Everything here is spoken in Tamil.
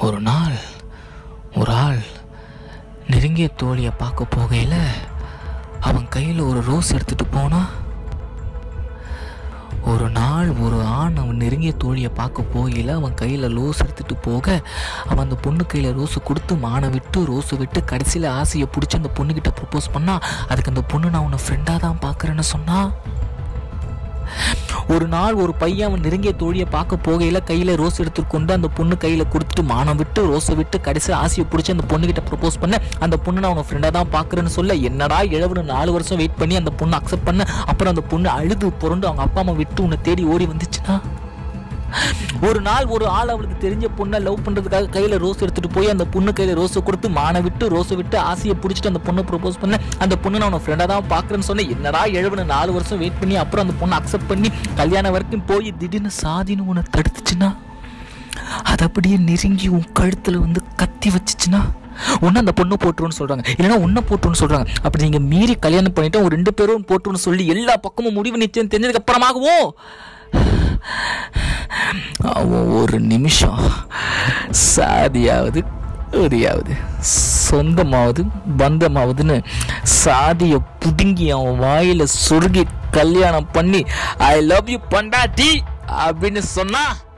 ஒரு நாள் ஒரு ஆள் நெருங்கிய தோழியை பார்க்க போகையில் அவன் கையில் ஒரு ரோஸ் எடுத்துட்டு போனான் ஒரு நாள் ஒரு ஆண் அவன் நெருங்கிய தோழியை பார்க்க போகையில் அவன் கையில் ரோஸ் எடுத்துட்டு போக அவன் அந்த பொண்ணு கையில் ரோஸை கொடுத்து மானை விட்டு ரோஸை விட்டு கடைசியில் ஆசையை பிடிச்சி அந்த பொண்ணுக்கிட்ட ப்ரப்போஸ் பண்ணா அதுக்கு அந்த பொண்ணு நான் உன்னை ஃப்ரெண்டாக தான் பார்க்குறேன்னு சொன்னா ஒரு நாள் ஒரு பையன் அவன் நெருங்கிய தோழியை பார்க்க போகையில் கையில் ரோஸ் எடுத்துட்டு கொண்டு அந்த பொண்ணு கையில் கொடுத்துட்டு மானம் விட்டு ரோஸை விட்டு கடைசி ஆசையை பிடிச்சி அந்த பொண்ணுகிட்ட ப்ரப்போஸ் பண்ண அந்த பொண்ணு நான் அவனை ஃப்ரெண்டாக தான் பார்க்குறேன்னு சொல்ல என்னடா இழவுன்னு நாலு வருஷம் வெயிட் பண்ணி அந்த பொண்ணு அக்செப்ட் பண்ண அப்புறம் அந்த பொண்ணு அழுது புரண்டு அவங்க அப்பா அம்மா விட்டு உன்னை தேடி ஓடி வந்துச்சுன்னா ஒரு நாள் ஒரு ஆள் அவளுக்கு தெரிஞ்ச பொண்ணை லவ் பண்றதுக்காக கையில ரோஸ் எடுத்துட்டு போய் அந்த பொண்ணு கையில ரோஸை கொடுத்து மானை விட்டு ரோஸை விட்டு ஆசையை பிடிச்சிட்டு அந்த பொண்ணை ப்ரப்போஸ் பண்ண அந்த பொண்ணு நான் உன ஃப்ரெண்டாக தான் பார்க்குறேன்னு சொன்னேன் என்னடா எழுபது நாலு வருஷம் வெயிட் பண்ணி அப்புறம் அந்த பொண்ணை அக்செப்ட் பண்ணி கல்யாணம் வரைக்கும் போய் திடீர்னு சாதின்னு உன்னை தடுத்துச்சுன்னா அது அப்படியே நெருங்கி உன் கழுத்துல வந்து கத்தி வச்சுச்சுன்னா ஒன்று அந்த பொண்ணு போட்டுருன்னு சொல்றாங்க இல்லைன்னா உன்னை போட்டுருன்னு சொல்றாங்க அப்படி நீங்க மீறி கல்யாணம் பண்ணிட்டு ஒரு ரெண்டு பேரும் போட்டுருன்னு சொல்லி எல்லா பக்கமும் முடிவு நிச்சயம் தெரிஞ்சதுக்கு அப்புறமாகவும் அவன் ஒரு நிமிஷம் சாதியாவது உரியாவது சொந்தமாவது பந்தமாவதுன்னு சாதியை புடுங்கி அவன் வாயில சொருகி கல்யாணம் பண்ணி ஐ லவ் யூ பண்டாட்டி அப்படின்னு சொன்னா